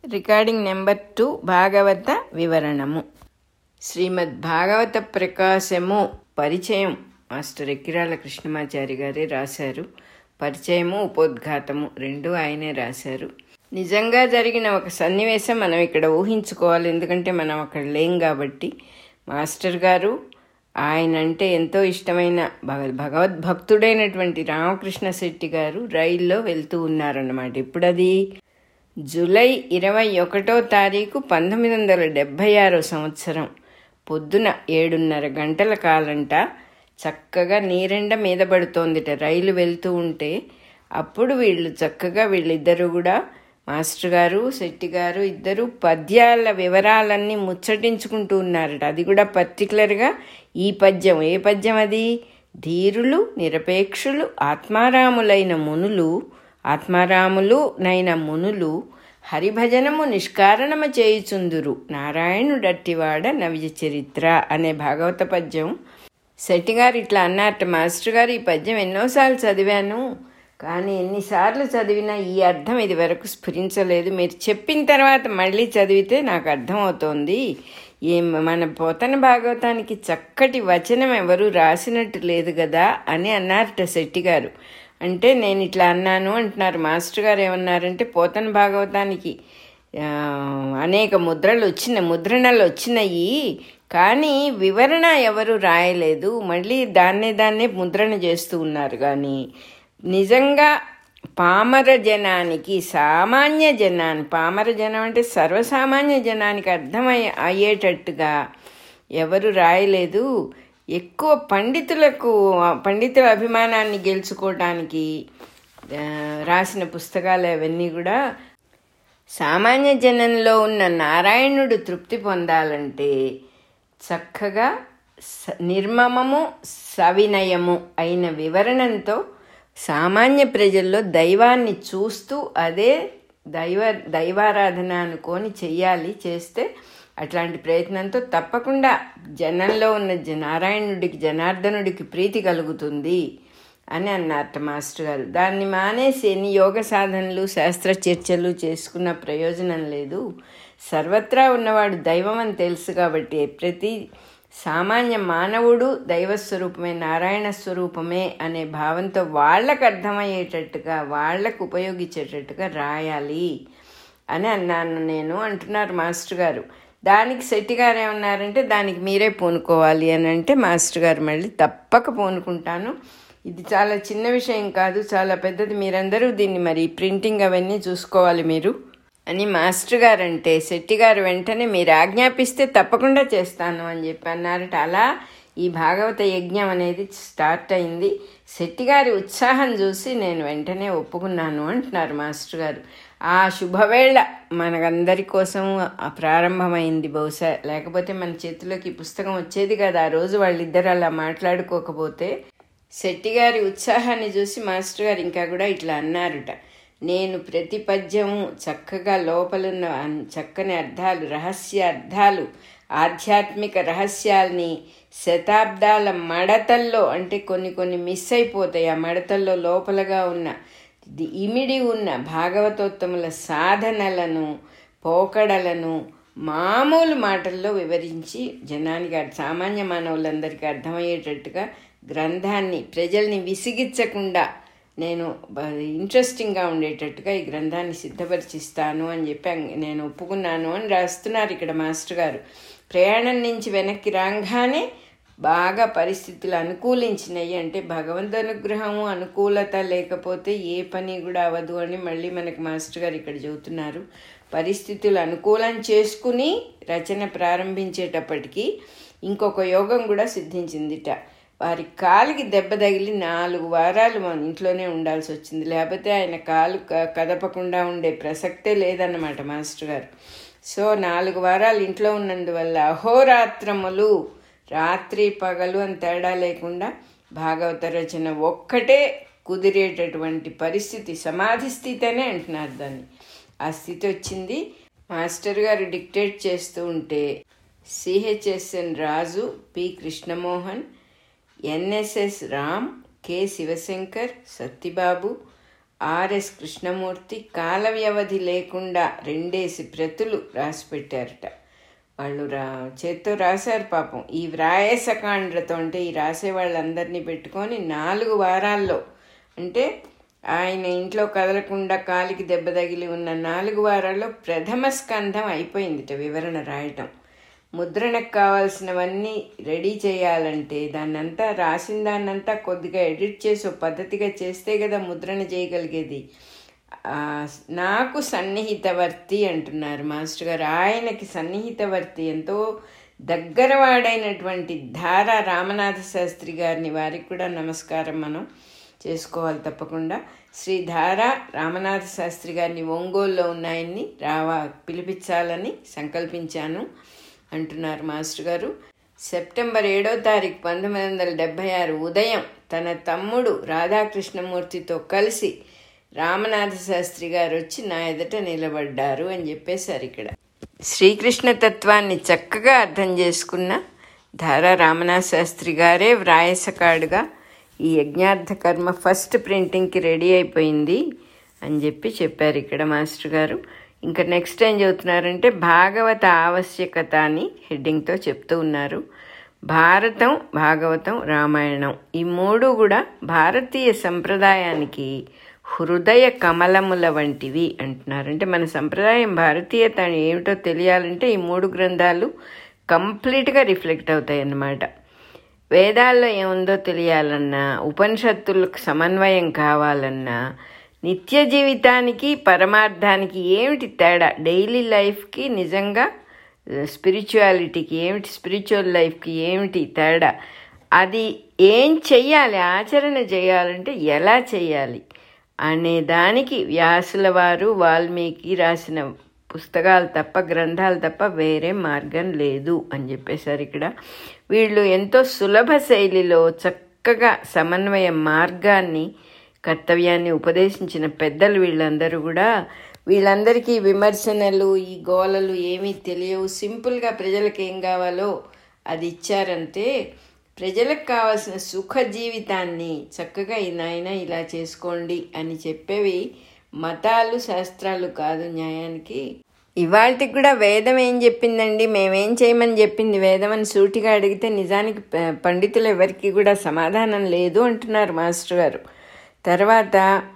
recording number two భాగవత వివరణము శ్రీమద్ భాగవత ప్రకాశము పరిచయం మాస్టర్ ఎక్కిరాల కృష్ణమాచారి గారే రాశారు పరిచయము ఉపోద్ఘాతము రెండు ఆయనే రాశారు నిజంగా జరిగిన ఒక సన్నివేశం మనం ఇక్కడ ఊహించుకోవాలి ఎందుకంటే మనం అక్కడ లేం కాబట్టి మాస్టర్ గారు ఆయన అంటే ఎంతో ఇష్టమైన భగ భగవద్భక్తుడైనటువంటి రామకృష్ణ శెట్టి గారు రైల్లో వెళ్తూ ఉన్నారన్నమాట ఇప్పుడది జూలై ఇరవై ఒకటో తారీఖు పంతొమ్మిది వందల డెబ్భై ఆరో సంవత్సరం పొద్దున ఏడున్నర గంటల కాలంట చక్కగా నీరెండ మీద పడుతోందిట రైలు వెళ్తూ ఉంటే అప్పుడు వీళ్ళు చక్కగా వీళ్ళిద్దరూ కూడా మాస్టర్ గారు శెట్టి గారు ఇద్దరు పద్యాల వివరాలన్నీ ముచ్చటించుకుంటూ ఉన్నారట అది కూడా పర్టికులర్గా ఈ పద్యం ఏ పద్యం అది ధీరులు నిరపేక్షులు ఆత్మారాములైన మునులు ఆత్మారాములు నైన మునులు హరిభజనము నిష్కారణము చేయుచుందురు నారాయణుడట్టివాడ నవ్య చరిత్ర అనే భాగవత పద్యం శెట్టి గారు ఇట్లా అన్నట్టు మాస్టర్ గారు ఈ పద్యం ఎన్నోసార్లు చదివాను కానీ ఎన్నిసార్లు చదివినా ఈ అర్థం ఇది వరకు స్ఫురించలేదు మీరు చెప్పిన తర్వాత మళ్ళీ చదివితే నాకు అర్థమవుతోంది ఏం మన పోతన భాగవతానికి చక్కటి వచనం ఎవరు రాసినట్టు లేదు కదా అని అన్నారట శెట్టి గారు అంటే నేను ఇట్లా అన్నాను అంటున్నారు మాస్టర్ గారు ఏమన్నారంటే పోతన భాగవతానికి అనేక ముద్రలు వచ్చిన ముద్రణలు వచ్చినాయి కానీ వివరణ ఎవరు రాయలేదు మళ్ళీ దాన్నే దాన్నే ముద్రణ చేస్తూ ఉన్నారు కానీ నిజంగా పామర జనానికి సామాన్య జనాన్ని పామర జనం అంటే సర్వసామాన్య జనానికి అర్థమై అయ్యేటట్టుగా ఎవరు రాయలేదు ఎక్కువ పండితులకు పండితుల అభిమానాన్ని గెలుచుకోవటానికి రాసిన పుస్తకాలు అవన్నీ కూడా సామాన్య జనంలో ఉన్న నారాయణుడు తృప్తి పొందాలంటే చక్కగా నిర్మమము సవినయము అయిన వివరణంతో సామాన్య ప్రజల్లో దైవాన్ని చూస్తూ అదే దైవ దైవారాధన అనుకొని చెయ్యాలి చేస్తే అట్లాంటి ప్రయత్నంతో తప్పకుండా జనంలో ఉన్న నారాయణుడికి జనార్దనుడికి ప్రీతి కలుగుతుంది అని అన్నారట మాస్టర్ గారు దాన్ని మానేసి ఎన్ని యోగ సాధనలు శాస్త్ర చర్చలు చేసుకున్న ప్రయోజనం లేదు సర్వత్రా ఉన్నవాడు దైవం అని తెలుసు కాబట్టి ప్రతి సామాన్య మానవుడు దైవస్వరూపమే నారాయణ స్వరూపమే అనే భావంతో వాళ్ళకు అర్థమయ్యేటట్టుగా వాళ్లకు ఉపయోగించేటట్టుగా రాయాలి అని అన్నాను నేను అంటున్నారు మాస్టర్ గారు దానికి శెట్టి గారు ఏమన్నారంటే దానికి మీరే పూనుకోవాలి అని అంటే మాస్టర్ గారు మళ్ళీ తప్పక పూనుకుంటాను ఇది చాలా చిన్న విషయం కాదు చాలా పెద్దది మీరందరూ దీన్ని మరి ప్రింటింగ్ అవన్నీ చూసుకోవాలి మీరు అని మాస్టర్ గారు అంటే శెట్టి గారు వెంటనే మీరు ఆజ్ఞాపిస్తే తప్పకుండా చేస్తాను అని చెప్పి అన్నారట అలా ఈ భాగవత యజ్ఞం అనేది స్టార్ట్ అయింది శెట్టి గారి ఉత్సాహం చూసి నేను వెంటనే ఒప్పుకున్నాను అంటున్నారు మాస్టర్ గారు ఆ శుభవేళ మనకందరి కోసం ప్రారంభమైంది బహుశా లేకపోతే మన చేతిలోకి పుస్తకం వచ్చేది కదా ఆ రోజు వాళ్ళిద్దరు అలా మాట్లాడుకోకపోతే శెట్టి గారి ఉత్సాహాన్ని చూసి మాస్టర్ గారు ఇంకా కూడా ఇట్లా అన్నారుట నేను ప్రతి పద్యము చక్కగా లోపలున్న చక్కని అర్థాలు రహస్య అర్థాలు ఆధ్యాత్మిక రహస్యాల్ని శతాబ్దాల మడతల్లో అంటే కొన్ని కొన్ని మిస్ అయిపోతాయి ఆ మడతల్లో లోపలగా ఉన్న ఇమిడి ఉన్న భాగవతోత్తముల సాధనలను పోకడలను మామూలు మాటల్లో వివరించి జనానికి సామాన్య మానవులందరికీ అర్థమయ్యేటట్టుగా గ్రంథాన్ని ప్రజల్ని విసిగించకుండా నేను ఇంట్రెస్టింగ్గా ఉండేటట్టుగా ఈ గ్రంథాన్ని సిద్ధపరిచిస్తాను అని చెప్పి నేను ఒప్పుకున్నాను అని రాస్తున్నారు ఇక్కడ మాస్టర్ గారు ప్రయాణం నుంచి వెనక్కి రాగానే బాగా పరిస్థితులు అనుకూలించినాయి అంటే భగవంతు అనుగ్రహము అనుకూలత లేకపోతే ఏ పని కూడా అవ్వదు అని మళ్ళీ మనకి మాస్టర్ గారు ఇక్కడ చెబుతున్నారు పరిస్థితులు అనుకూలం చేసుకుని రచన ప్రారంభించేటప్పటికీ ఇంకొక యోగం కూడా సిద్ధించిందిట వారి కాలికి దెబ్బ తగిలి నాలుగు వారాలు మన ఇంట్లోనే ఉండాల్సి వచ్చింది లేకపోతే ఆయన కాలు కదపకుండా ఉండే ప్రసక్తే లేదన్నమాట మాస్టర్ గారు సో నాలుగు వారాలు ఇంట్లో ఉన్నందువల్ల అహోరాత్రములు రాత్రి పగలు అని తేడా లేకుండా భాగవత రచన ఒక్కటే కుదిరేటటువంటి పరిస్థితి సమాధి స్థితి అనే అంటున్నారు దాన్ని ఆ స్థితి వచ్చింది మాస్టర్ గారు డిక్టేట్ చేస్తూ ఉంటే CHSN Raju P Krishnamohan NSS Ram K Sivashankar Sattibabu RS Krishnamurthy కాల వ్యవధి లేకుండా రెండేసి ప్రతులు రాసి పెట్టారట వాళ్ళు రా చేత్తో రాశారు పాపం ఈ వ్రాయసకాండ్రతో అంటే ఈ రాసే వాళ్ళందరినీ పెట్టుకొని నాలుగు వారాల్లో అంటే ఆయన ఇంట్లో కదలకుండా కాలికి దెబ్బ తగిలి ఉన్న నాలుగు వారాల్లో ప్రథమ స్కంధం అయిపోయిందిట వివరణ రాయటం ముద్రణకు కావాల్సినవన్నీ రెడీ చేయాలంటే దాన్నంతా రాసిన దాన్నంతా కొద్దిగా ఎడిట్ చేసి ఒక పద్ధతిగా చేస్తే కదా ముద్రణ చేయగలిగేది ఆ, నాకు సన్నిహితవర్తి అంటున్నారు మాస్టర్ గారు ఆయనకి సన్నిహితవర్తి ఎంతో దగ్గరవాడైనటువంటి ధార రామనాథ శాస్త్రి గారిని వారికి కూడా నమస్కారం మనం చేసుకోవాలి తప్పకుండా శ్రీ ధార రామనాథ శాస్త్రి గారిని ఒంగోలులో ఉన్న ఆయన్ని రావా పిలిపించాలని సంకల్పించాను అంటున్నారు మాస్టర్ గారు సెప్టెంబర్ ఏడో తారీఖు పంతొమ్మిది వందల డెబ్భై ఆరు ఉదయం తన తమ్ముడు రాధాకృష్ణమూర్తితో కలిసి రామనాథ శాస్త్రి గారు వచ్చి నా ఎదుట నిలబడ్డారు అని చెప్పేశారు ఇక్కడ శ్రీకృష్ణ తత్వాన్ని చక్కగా అర్థం చేసుకున్న ధారా రామనాథ శాస్త్రి గారే వ్రాయసకాడుగా ఈ యజ్ఞార్థ కర్మ ఫస్ట్ ప్రింటింగ్కి రెడీ అయిపోయింది అని చెప్పి చెప్పారు ఇక్కడ మాస్టర్ గారు ఇంకా నెక్స్ట్ ఏం చెబుతున్నారంటే భాగవత ఆవశ్యకత అని హెడ్డింగ్తో చెప్తూ ఉన్నారు భారతం భాగవతం రామాయణం ఈ మూడు కూడా భారతీయ సంప్రదాయానికి హృదయ కమలముల వంటివి అంటున్నారు అంటే మన సంప్రదాయం భారతీయత ఏమిటో తెలియాలంటే ఈ మూడు గ్రంథాలు కంప్లీట్గా రిఫ్లెక్ట్ అవుతాయి అన్నమాట వేదాల్లో ఏముందో తెలియాలన్నా ఉపనిషత్తులకు సమన్వయం కావాలన్నా నిత్య జీవితానికి పరమార్థానికి ఏమిటి తేడా డైలీ లైఫ్కి నిజంగా స్పిరిచువాలిటీకి ఏమిటి స్పిరిచువల్ లైఫ్కి ఏమిటి తేడా అది ఏం చెయ్యాలి ఆచరణ చేయాలంటే ఎలా చేయాలి అనే దానికి వ్యాసుల వారు వాల్మీకి రాసిన పుస్తకాలు తప్ప గ్రంథాలు తప్ప వేరే మార్గం లేదు అని చెప్పేశారు ఇక్కడ వీళ్ళు ఎంతో సులభ శైలిలో చక్కగా సమన్వయ మార్గాన్ని కర్తవ్యాన్ని ఉపదేశించిన పెద్దలు వీళ్ళందరూ కూడా వీళ్ళందరికీ విమర్శనలు ఈ గోలలు ఏమీ తెలియవు సింపుల్గా ప్రజలకు ఏం కావాలో అది ఇచ్చారంటే ప్రజలకు కావాల్సిన సుఖ జీవితాన్ని చక్కగా ఈ నాయన ఇలా చేసుకోండి అని చెప్పేవి మతాలు శాస్త్రాలు కాదు న్యాయానికి ఇవాళకి కూడా వేదం ఏం చెప్పిందండి మేమేం చేయమని చెప్పింది వేదం అని సూటిగా అడిగితే నిజానికి ప- పండితులు ఎవరికి కూడా సమాధానం లేదు అంటున్నారు మాస్టర్ గారు తర్వాత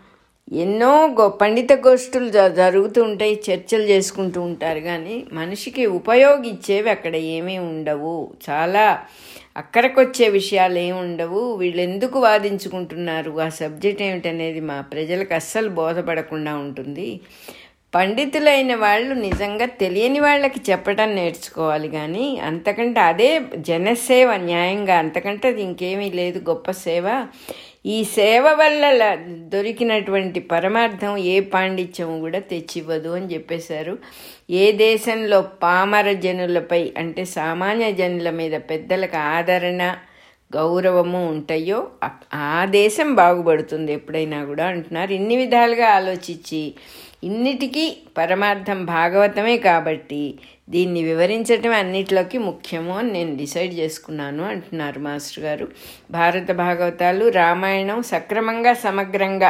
ఎన్నో గో పండిత గోష్ఠులు జ- జరుగుతూ ఉంటాయి చర్చలు చేసుకుంటూ ఉంటారు కానీ మనిషికి ఉపయోగించేవి అక్కడ ఏమీ ఉండవు చాలా అక్కడికొచ్చే విషయాలు ఏమి ఉండవు వీళ్ళు ఎందుకు వాదించుకుంటున్నారు ఆ సబ్జెక్ట్ ఏమిటనేది మా ప్రజలకు అస్సలు బోధపడకుండా ఉంటుంది పండితులైన వాళ్ళు నిజంగా తెలియని వాళ్ళకి చెప్పడం నేర్చుకోవాలి కానీ అంతకంటే అదే జనసేవ న్యాయంగా అంతకంటే అది ఇంకేమీ లేదు గొప్ప సేవ ఈ సేవ వల్ల ల- దొరికినటువంటి పరమార్థం ఏ పాండిత్యం కూడా తెచ్చివ్వదు అని చెప్పేశారు ఏ దేశంలో పామర జనులపై అంటే సామాన్య జనుల మీద పెద్దలకు ఆదరణ గౌరవము ఉంటాయో ఆ- ఆ దేశం బాగుపడుతుంది ఎప్పుడైనా కూడా అంటున్నారు ఇన్ని విధాలుగా ఆలోచించి ఇన్నిటికీ పరమార్థం భాగవతమే కాబట్టి దీన్ని వివరించటం అన్నిటిలోకి ముఖ్యము అని నేను డిసైడ్ చేసుకున్నాను అంటున్నారు మాస్టర్ గారు భారత భాగవతాలు రామాయణం సక్రమంగా సమగ్రంగా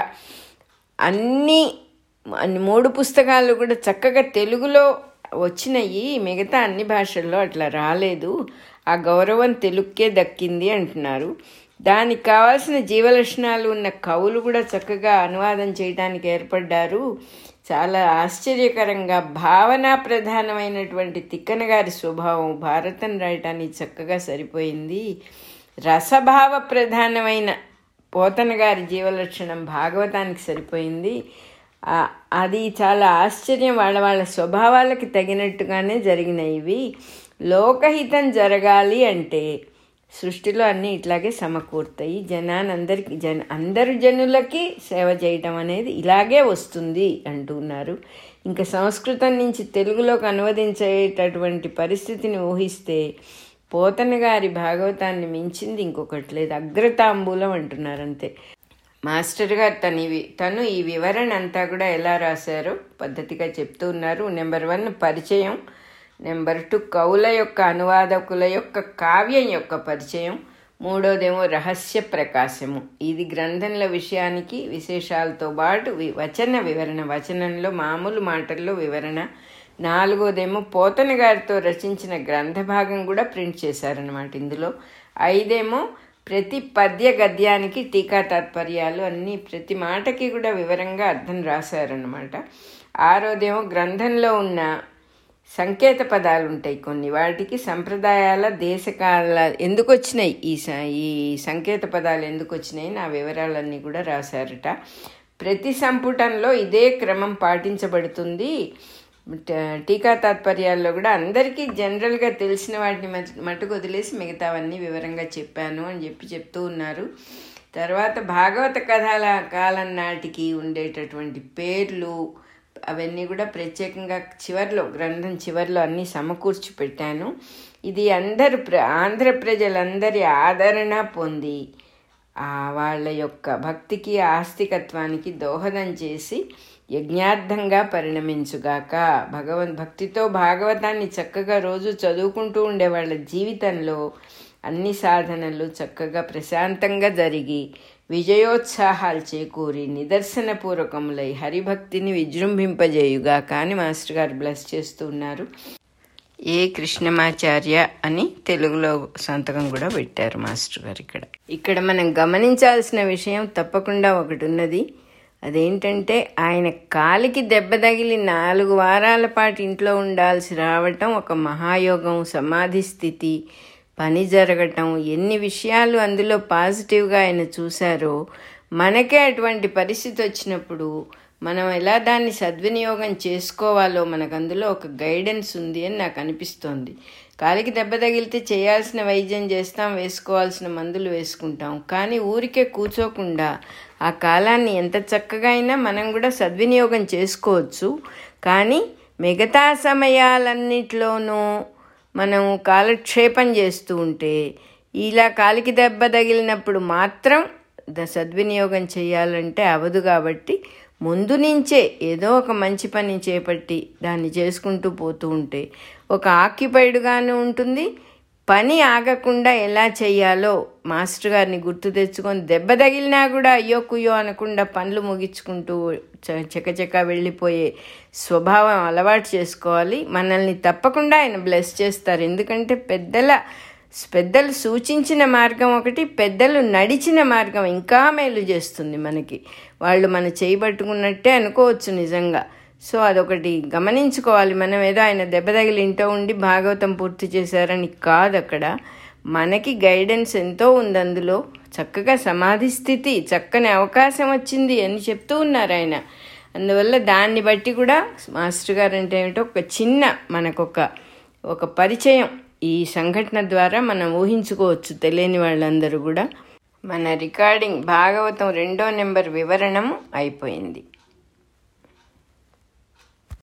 అన్ని అన్ని మూడు పుస్తకాలు కూడా చక్కగా తెలుగులో వచ్చినాయి మిగతా అన్ని భాషల్లో అట్లా రాలేదు ఆ గౌరవం తెలుగుకే దక్కింది అంటున్నారు దానికి కావాల్సిన జీవలక్షణాలు ఉన్న కవులు కూడా చక్కగా అనువాదం చేయడానికి ఏర్పడ్డారు చాలా ఆశ్చర్యకరంగా భావనా ప్రధానమైనటువంటి తిక్కన గారి స్వభావం భారతం రాయటానికి చక్కగా సరిపోయింది రసభావ ప్రధానమైన పోతన గారి జీవలక్షణం భాగవతానికి సరిపోయింది ఆ- అది చాలా ఆశ్చర్యం వాళ్ళ వాళ్ళ స్వభావాలకి తగినట్టుగానే జరిగినాయి ఇవి లోకహితం జరగాలి అంటే సృష్టిలో అన్నీ ఇట్లాగే సమకూరుతాయి జనానందరికి జన అందరు జనులకి సేవ చేయటం అనేది ఇలాగే వస్తుంది అంటున్నారు ఇంకా సంస్కృతం నుంచి తెలుగులోకి అనువదించేటటువంటి పరిస్థితిని ఊహిస్తే పోతన గారి భాగవతాన్ని మించింది ఇంకొకటి లేదు అగ్రతాంబూలం అంటున్నారు అంతే మాస్టర్ గారు తను ఇవి తను ఈ వివరణ అంతా కూడా ఎలా రాశారో పద్ధతిగా చెప్తూ ఉన్నారు నెంబర్ వన్ పరిచయం నెంబర్ టూ కవుల యొక్క అనువాదకుల యొక్క కావ్యం యొక్క పరిచయం మూడోదేమో రహస్య ప్రకాశము ఇది గ్రంథంలో విషయానికి విశేషాలతో పాటు వి- వచన వివరణ వచనంలో మామూలు మాటల్లో వివరణ నాలుగోదేమో పోతన గారితో రచించిన గ్రంథ భాగం కూడా ప్రింట్ చేశారనమాట ఇందులో ఐదేమో ప్రతి పద్య గద్యానికి టీకా తాత్పర్యాలు అన్నీ ప్రతి మాటకి కూడా వివరంగా అర్థం రాశారనమాట ఆరోదేమో గ్రంథంలో ఉన్న సంకేత పదాలు ఉంటాయి కొన్ని వాటికి సంప్రదాయాల దేశకాల ఎందుకు వచ్చినాయి ఈ స- ఈ సంకేత పదాలు ఎందుకు వచ్చినాయి నా వివరాలన్నీ కూడా రాశారట ప్రతి సంపుటంలో ఇదే క్రమం పాటించబడుతుంది ట- టీకా తాత్పర్యాల్లో కూడా అందరికీ జనరల్గా తెలిసిన వాటిని మట్- మటుకు వదిలేసి మిగతావన్నీ వివరంగా చెప్పాను అని చెప్పి చెప్తూ ఉన్నారు తర్వాత భాగవత కథల కాలం నాటికి ఉండేటటువంటి పేర్లు అవన్నీ కూడా ప్రత్యేకంగా చివర్లో గ్రంథం చివర్లో అన్నీ సమకూర్చి పెట్టాను ఇది అందరు ప్ర ఆంధ్ర ప్రజలందరి ఆదరణ పొంది ఆ వాళ్ళ యొక్క భక్తికి ఆస్తికత్వానికి దోహదం చేసి యజ్ఞార్థంగా పరిణమించుగాక భగవన్ భక్తితో భాగవతాన్ని చక్కగా రోజు చదువుకుంటూ ఉండే వాళ్ళ జీవితంలో అన్ని సాధనలు చక్కగా ప్రశాంతంగా జరిగి విజయోత్సాహాలు చేకూరి నిదర్శనపూర్వకములై హరిభక్తిని విజృంభింపజేయుగా కానీ మాస్టర్ గారు బ్లెస్ చేస్తూ ఉన్నారు ఏ కృష్ణమాచార్య అని తెలుగులో సంతకం కూడా పెట్టారు మాస్టర్ గారు ఇక్కడ ఇక్కడ మనం గమనించాల్సిన విషయం తప్పకుండా ఒకటి ఉన్నది అదేంటంటే ఆయన కాలికి దెబ్బ తగిలి నాలుగు వారాల పాటు ఇంట్లో ఉండాల్సి రావటం ఒక మహాయోగం సమాధి స్థితి పని జరగటం ఎన్ని విషయాలు అందులో పాజిటివ్గా ఆయన చూశారో మనకే అటువంటి పరిస్థితి వచ్చినప్పుడు మనం ఎలా దాన్ని సద్వినియోగం చేసుకోవాలో మనకు అందులో ఒక గైడెన్స్ ఉంది అని నాకు అనిపిస్తోంది కాలికి దెబ్బ తగిలితే చేయాల్సిన వైద్యం చేస్తాం వేసుకోవాల్సిన మందులు వేసుకుంటాం కానీ ఊరికే కూర్చోకుండా ఆ కాలాన్ని ఎంత చక్కగా అయినా మనం కూడా సద్వినియోగం చేసుకోవచ్చు కానీ మిగతా సమయాలన్నిట్లోనూ మనం కాలక్షేపం చేస్తూ ఉంటే ఇలా కాలికి దెబ్బ తగిలినప్పుడు మాత్రం ద- సద్వినియోగం చేయాలంటే అవదు కాబట్టి ముందు నుంచే ఏదో ఒక మంచి పని చేపట్టి దాన్ని చేసుకుంటూ పోతూ ఉంటే ఒక ఆక్యుపైడ్గాను ఉంటుంది పని ఆగకుండా ఎలా చేయాలో మాస్టర్ గారిని గుర్తు తెచ్చుకొని దెబ్బ తగిలినా కూడా అయ్యో కుయ్యో అనకుండా పనులు ముగించుకుంటూ చ- చకచక వెళ్ళిపోయే స్వభావం అలవాటు చేసుకోవాలి మనల్ని తప్పకుండా ఆయన బ్లెస్ చేస్తారు ఎందుకంటే పెద్దల పెద్దలు సూచించిన మార్గం ఒకటి పెద్దలు నడిచిన మార్గం ఇంకా మేలు చేస్తుంది మనకి వాళ్ళు మన చేయబట్టుకున్నట్టే అనుకోవచ్చు నిజంగా సో అదొకటి గమనించుకోవాలి మనం ఏదో ఆయన దెబ్బ తగిలి ఇంట్లో ఉండి భాగవతం పూర్తి చేశారని కాదు అక్కడ మనకి గైడెన్స్ ఎంతో ఉంది అందులో చక్కగా సమాధి స్థితి చక్కని అవకాశం వచ్చింది అని చెప్తూ ఉన్నారు ఆయన అందువల్ల దాన్ని బట్టి కూడా మాస్టర్ గారు అంటే ఏమిటో ఒక చిన్న మనకొక ఒక పరిచయం ఈ సంఘటన ద్వారా మనం ఊహించుకోవచ్చు తెలియని వాళ్ళందరూ కూడా మన రికార్డింగ్ భాగవతం రెండో నెంబర్ వివరణము అయిపోయింది